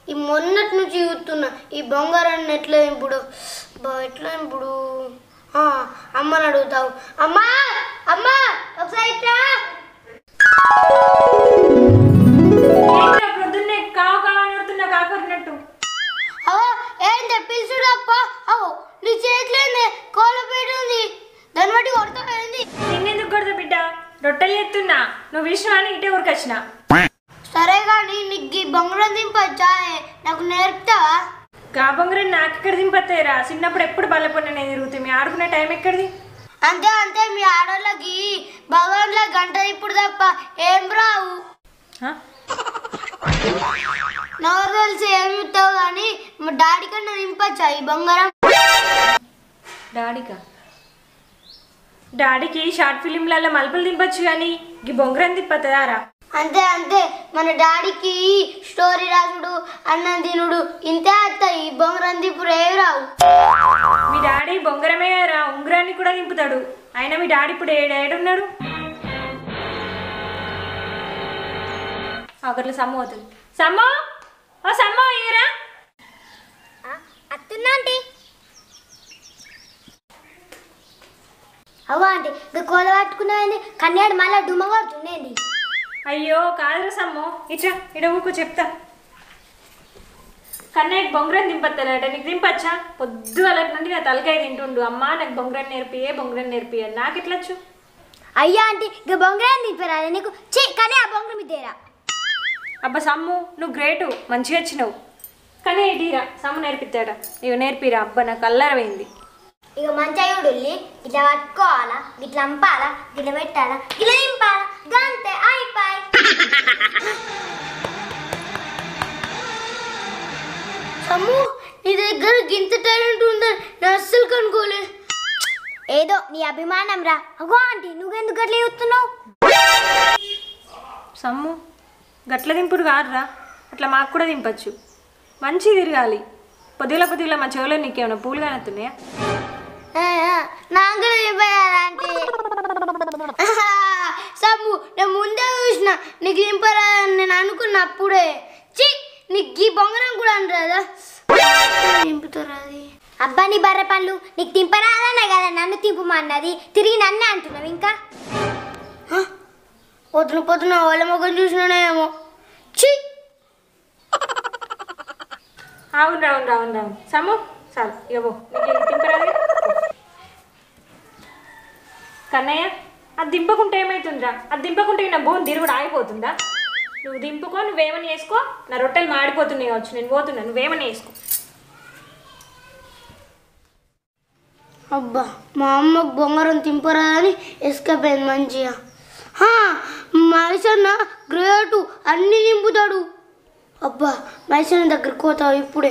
ఈ మొన్నటి నుంచి చూస్తున్నా ఈ బంగారాన్ని ఎట్లా ఇప్పుడు బా ఎట్లా ఇప్పుడు ఆ, అమ్మని అడుగుతావు అమ్మా అమ్మా ఒకసారి ఇట్రా ఏంట్రా పొద్దున్నే కావు కావు అని కొడుతున్నా కాకొరినట్టు అవో ఏంటి పిలుచుడు అప్ప అవో నీ చేతిలో కోళ్ళ పేట ఉంది దాన్ని బట్టి కొడతావేంది నిన్నెందుకు కొడతా బిడ్డ రొట్టెలు ఎత్తున్నా నువ్వు విషయం అని ఇటే ఊరికొచ్చిన సరే కానీ నీకు ఈ బంగారం దింపచ్చా నాకు నేర్పుతావా గా బొంగరం నాకు ఎక్కడ దింపత్తాయిరా చిన్నప్పుడు ఎప్పుడు బల్లపడిన నేను తిరుగుతాయి మీ ఆడుకునే టైం ఎక్కడిది అంతే అంతే మీ ఆడోళ్ళకి భగవాన్ల గంట ఇప్పుడు తప్ప ఏం రావు ఆ? నవరు తెలిసి ఏమి ఇస్తావు కానీ మా డాడీ కన్నా దింపచ్చా ఈ బంగారం డాడీకా డాడీకి షార్ట్ ఫిలింలలో మలుపులు దింపచ్చు కానీ ఈ బొంగరం దింపతుందారా అంతే అంతే మన డాడీకి స్టోరీ రాసుడు అన్నం తినుడు ఇంతే వస్తాయి ఈ బంగారం దిప్పుడు ఏవి రావు మీ డాడీ బొంగరమే రా ఉంగరాన్ని కూడా దింపుతాడు అయినా మీ డాడీ ఇప్పుడు ఏడు ఏడున్నాడు ఒకరిలో సమ్మ అవుతుంది సమ్మ ఓ సమ్మ ఇయరా అత్తున్నా ఆంటీ అవ్వ ఆంటీ ఇది కోల పట్టుకున్నాయండి కన్యాడు మళ్ళీ డుమ్మ కొడుతుండేంది అయ్యో కాదురా సమ్ము ఇట్రా ఇడ ఊకు చెప్తా కన్నయ్యకి బొంగరం దింపత్తారట నీకు దింపచ్చా పొద్దు వాళ్ళ నుండి నా తలకాయ తింటుండు అమ్మా నాకు బొంగరం నేర్పియే బొంగరం నేర్పియే నాకు ఎట్లొచ్చు అయ్యా ఆంటీ ఇక బొంగరం దింపరాదు నీకు చీ కానీ ఆ బొంగరం ఇదేరా అబ్బా సమ్ము నువ్వు గ్రేటు మంచిగా వచ్చినావు కానీ ఇటీరా సమ్ము నేర్పిస్తాడా ఇక నేర్పిరా అబ్బా నాకు అల్లరమైంది ఇక మంచిగా చూడుల్లి ఇట్లా పట్టుకోవాలా ఇట్లా అంపాలా ఇట్లా పెట్టాలా ఇట్లా దింపాలా గంతే అయిపోయి సమ్ము నీ దగ్గర గింత టాలెంట్ ఉందని నేను అస్సలు కనుకోలే ఏదో నీ అభిమానం రా అగో ఆంటీ నువ్వెందుకు అట్లా చూస్తున్నావు సమ్ము గట్ల దింపుడు కాదురా అట్లా మాకు కూడా దింపచ్చు మంచి తిరగాలి పొద్దుల పొద్దుల మా చెవులో నీకేమైనా పూలు కానొస్తున్నాయా నాకు దింపాలంటే సమ్ము నేను ముందే చూసిన నీకు దింపరాదని నేను అనుకున్న అప్పుడే చి నీకు ఈ బొంగరం కూడా అనరాదా దింపుతారా అది అబ్బా నీ బర్రె పళ్ళు నీకు తింపరాదనే కదా నన్ను తింపమన్నది తిరిగి నన్నే అంటున్నావు ఇంకా పొద్దున పొద్దున వాళ్ళ మొక్కలు చూసినానేమో చి అవును రావును రావును రావును సమ్ము చాలు ఇక పో నీకు ఇది తింపరాదే కన్నయ్య అది దింపకుంటే ఏమవుతుందిరా అది దింపకుంటే నా బోన్ తిరుగుడు ఆగిపోతుందా నువ్వు దింపుకో నువ్వేమని వేసుకో నా రొట్టెలు మాడిపోతున్నాయి కావచ్చు నేను పోతున్నా నువ్వేమని వేసుకో అబ్బా మా అమ్మకు బొంగరం తింపరాదని ఎస్కేప్ అయింది మంచిగా హా, మైసన్న గ్రేటు అన్ని నింపుతాడు అబ్బా మైసన్న దగ్గరికి పోతావు ఇప్పుడే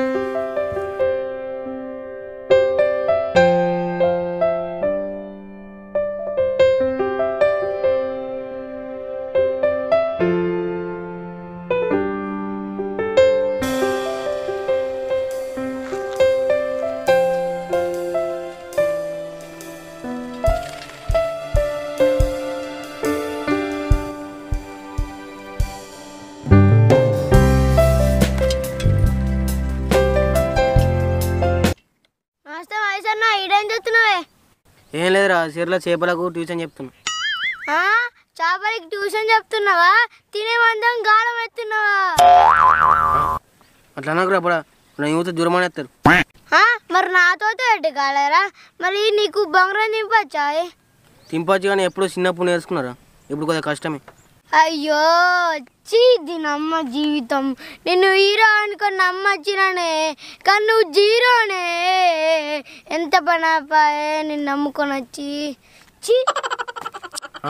నమస్తే మైసన్న ఈడేం చెప్తున్నావే ఏం లేదురా చీరలో చేపలకు ట్యూషన్ చెప్తున్నా ఆ, చేపలకి ట్యూషన్ చెప్తున్నావా తినే మందం గాలం ఎత్తున్నావా అట్లా అనకురా అప్పుడు నా యూత్ జురమానేస్తారు ఆ, మరి నాతో ఎట్టు కాలేరా మరి నీకు బొంగరం దింపచ్చా తింపచ్చు కానీ ఎప్పుడు చిన్నప్పుడు నేర్చుకున్నారా ఇప్పుడు కొద్దిగా కష్టమే అయ్యో చీ దీని అమ్మ జీవితం నిన్ను హీరో అనుకొని నమ్మచ్చినానే కానీ నువ్వు జీరోనే ఎంత పని ఆపాయే నిన్ను నమ్ముకొని వచ్చి చీ ఆ?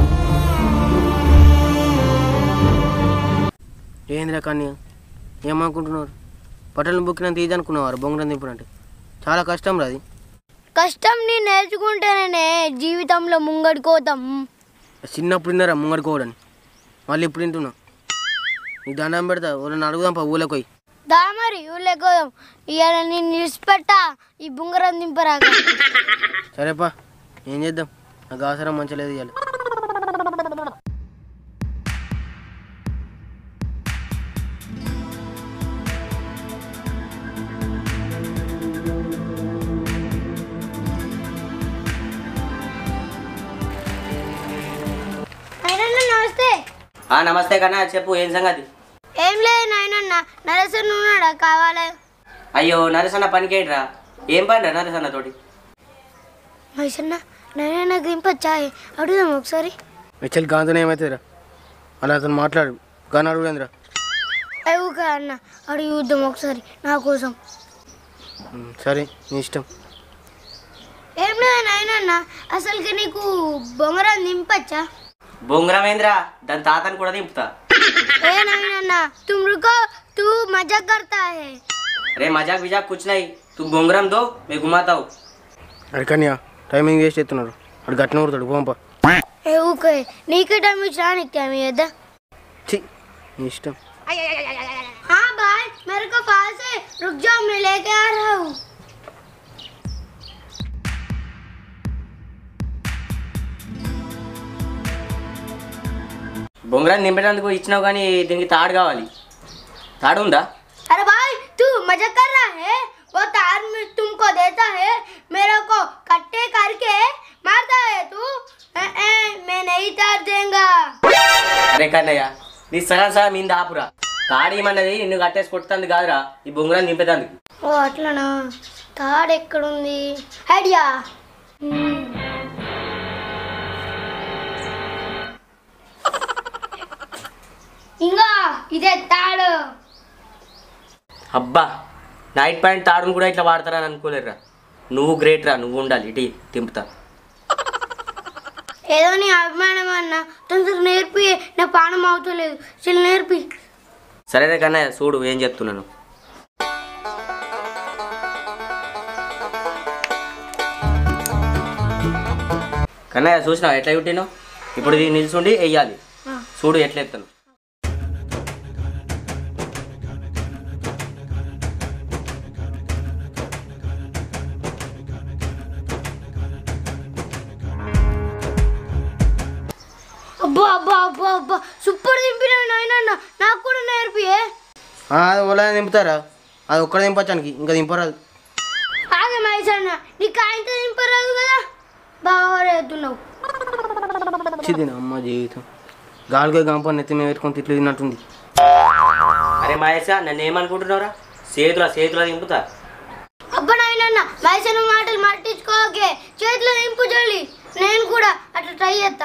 ఏందిరా కానీ ఏమనుకుంటున్నారు బట్టలు బుక్కినంత ఈజీ అనుకున్నవారు బొంగరం దింపుడు అంటే చాలా కష్టం రా అది కష్టం నీ నేర్చుకుంటేనే జీవితంలో ముంగడుకోతాం చిన్నప్పుడు విన్నారా ముంగడుకోవడని మళ్ళీ ఇప్పుడు వింటున్నా నీకు దండం పెడతా ఎవరైనా అడుగుదాం పా ఊళ్ళకి పోయి దా మరి ఊళ్ళకోదాం ఇవాళ నేను నిలిచిపెట్టా ఈ బుంగరం దింపరాగా సరేపా ఏం చేద్దాం నాకు అవసరం మంచిగా లేదు ఇవాళ ఆ నమస్తే కన్నా చెప్పు ఏం సంగతి ఏం లేదు నాయనన్న నరసన్ ఉన్నాడా కావాలా అయ్యో నరసన్న పనికేంట్రా ఏం పని రా నరసన్న తోటి మైసన్న నాయన దింపచ్చా అడుగుదాం ఒకసారి మెచ్చల్ గాంతనే ఏమవుతుందిరా అలా అతను మాట్లాడు కానీ అడుగులేదురా ఊక అన్న అడిగి చూద్దాం ఒకసారి నా కోసం సరే నీ ఇష్టం ఏం లేదు నాయనన్న అసలుకి నీకు బొంగరం దింపచ్చా బొంగరమేంద్రా దాని తాతని కూడా దింపుతా ఏ నాయనన్న तुम रुको तू मजाक करता है రే మజాక్ విజాక్ కూర్చున్నాయి తు బొంగరం దో మే గుమాతావు అడి కన్యా టైమింగ్ వేస్ట్ చేస్తున్నారు అడు గట్టిన కొడతాడు పోంప ఏ ఊకే నీకే టైం ఇచ్చినా నీకు టైం ఇద్దా ఛీ నీ ఇష్టం हाँ भाई मेरे को पास है रुक जाओ मैं लेके आ रहा हूँ బొంగరాన్ని నింపేటందుకు ఇచ్చినావు కానీ దీనికి తాడు కావాలి తాడు ఉందా अरे भाई तू मजाक कर रहा है वो तार में तुमको देता है मेरे को कट्टे करके मारता है तू ए, ए, मैं नहीं तार देंगा అరే కన్నయ్య నీ సగం సగం మీద ఆపురా తాడు ఏమన్నది నిన్ను కట్టేసి కొడుతుంది కాదురా ఈ బొంగరాన్ని నింపేటందుకు ఓ అట్లనా తాడు ఎక్కడుంది ఐడియా ఇంకా ఇదే తాడు అబ్బా నైట్ ప్యాంట్ తాడును కూడా ఇట్లా వాడతారని అనుకోలేరురా నువ్వు గ్రేట్ రా నువ్వు ఉండాలి ఇటీ తింపుతా ఏదో నీ అభిమానం అన్న తొందర నేర్పి నా పానం అవుతలేదు చిల్లు నేర్పి సరేనే కన్నయ్య చూడు ఏం చెప్తున్నాను కన్నయ్య చూసినావు ఎట్లా కుట్టినావు ఇప్పుడు ఇది నిల్చుండి వెయ్యాలి చూడు ఎట్లా ఎత్తాను అబ్బా అబ్బా అబ్బా అబ్బా సూపర్ దింపినా నాయన నాకు కూడా నేర్పియే అది ఓలా దింపుతారా అది ఒక్కడ దింపచ్చానికి ఇంకా దింపరాదు ఆగే మహేష్ నీకు ఆయనతో దింపరాదు కదా బాగా రేతున్నావు చిది అమ్మ జీవితం గాలిగా గంప నెత్తి మీద పెట్టుకొని తిట్లు తిన్నట్టుంది అరే మహేష్ నన్ను ఏమనుకుంటున్నావురా చేతుల చేతుల దింపుతా అబ్బా నాయనన్న మహేష్ మాటలు మట్టించుకోకే చేతిలో దింపు జల్లి నేను కూడా అట్లా ట్రై చేస్తా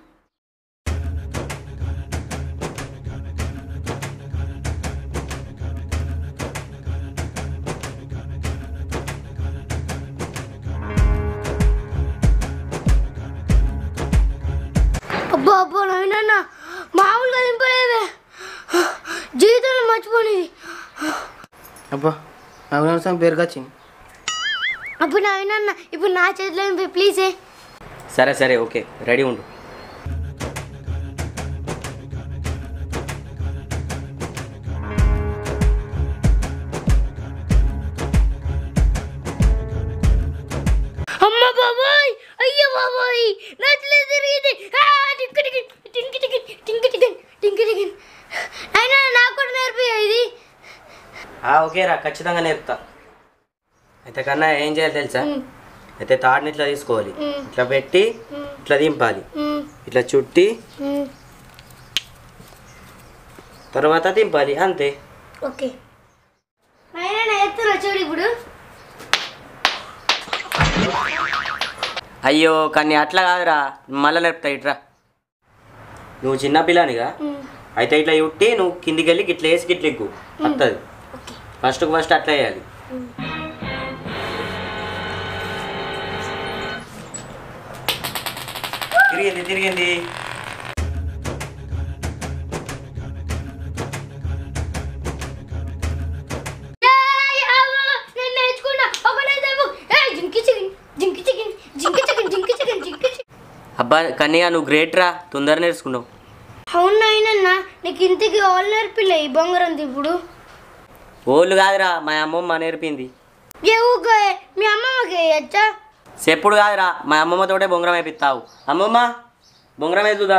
అబ్బా అబ్బా నాయనన్న మామూలుగా దింపలేవే జీవితంలో మర్చిపోనిది అబ్బా నాకు నిమిషం పేరుకి వచ్చింది అప్పుడు నాయనన్న ఇప్పుడు నా చేతిలో దింపి ప్లీజే సరే సరే ఓకే రెడీ ఉండు అమ్మ బాబాయ్ అయ్యో బాబాయ్ నచ్చలే తిరిగింది ఆ, టింకు టికిన్, టింకు టికిన్, టింకు టికిన్, టింకు టికిన్. అయినా నాకు కూడా నేర్పి ఇది ఆ, ఓకేరా ఖచ్చితంగా నేర్పుతా అయితే కన్నా ఏం చేయాలి తెలుసా అయితే తాడుని ఇట్లా తీసుకోవాలి ఇట్లా పెట్టి ఇట్లా దింపాలి ఉమ్, ఇట్లా చుట్టి ఉమ్, తర్వాత దింపాలి అంతే ఓకే అయినా నా ఎత్తున చూడు ఇప్పుడు అయ్యో కానీ అట్లా కాదురా మళ్ళీ నేర్పుతా ఇట్రా నువ్వు చిన్న పిల్లానిగా ఉమ్, అయితే ఇట్లా చుట్టి నువ్వు కిందికి వెళ్ళి ఇట్లా వేసి గిట్ల ఎక్కువ వస్తుంది ఓకే ఫస్ట్కి ఫస్ట్ అట్లా వేయాలి తిరిగింది తిరిగింది ఏయ్, అవ్వ, నేను నేర్చుకున్నా ఒకటే దెబ్బ. ఏయ్, జింకి చికెన్ జింకి చికెన్ జింకి చికెన్ జింకి చికెన్ జింకి చికెన్ అబ్బా కన్నయ్య నువ్వు గ్రేట్ రా తొందర నేర్చుకున్నావు అవును నాయనన్న నీకు ఇంతకి ఆల్ నేర్పిలే ఈ బొంగరం ఇప్పుడు ఓళ్ళు కాదురా మా అమ్మమ్మ నేర్పింది ఏ ఊకే మీ అమ్మమ్మకి వేయచ్చా చెప్పుడు కాదురా మా అమ్మమ్మతోటే బొంగరం వేపిస్తావు అమ్మమ్మ బొంగరం వేద్దుదా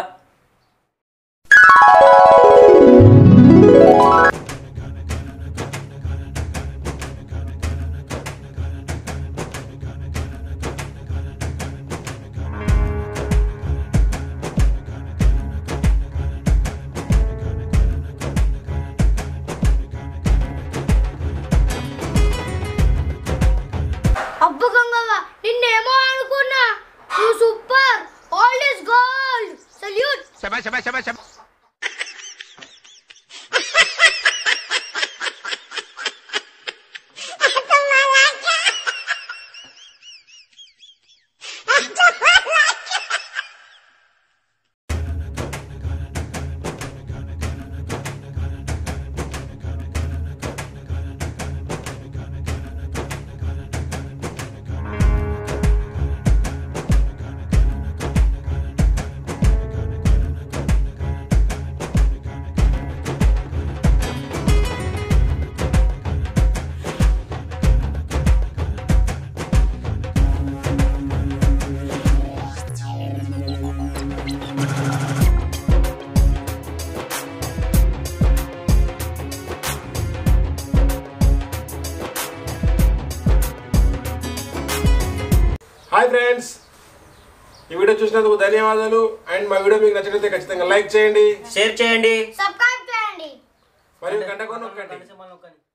హాయ్ ఫ్రెండ్స్ ఈ వీడియో చూసినందుకు ధన్యవాదాలు అండ్ మా వీడియో మీకు నచ్చినట్లయితే ఖచ్చితంగా లైక్ చేయండి షేర్ చేయండి సబ్స్క్రైబ్ చేయండి మరియు గంట కొనొక్కండి నొక్కండి.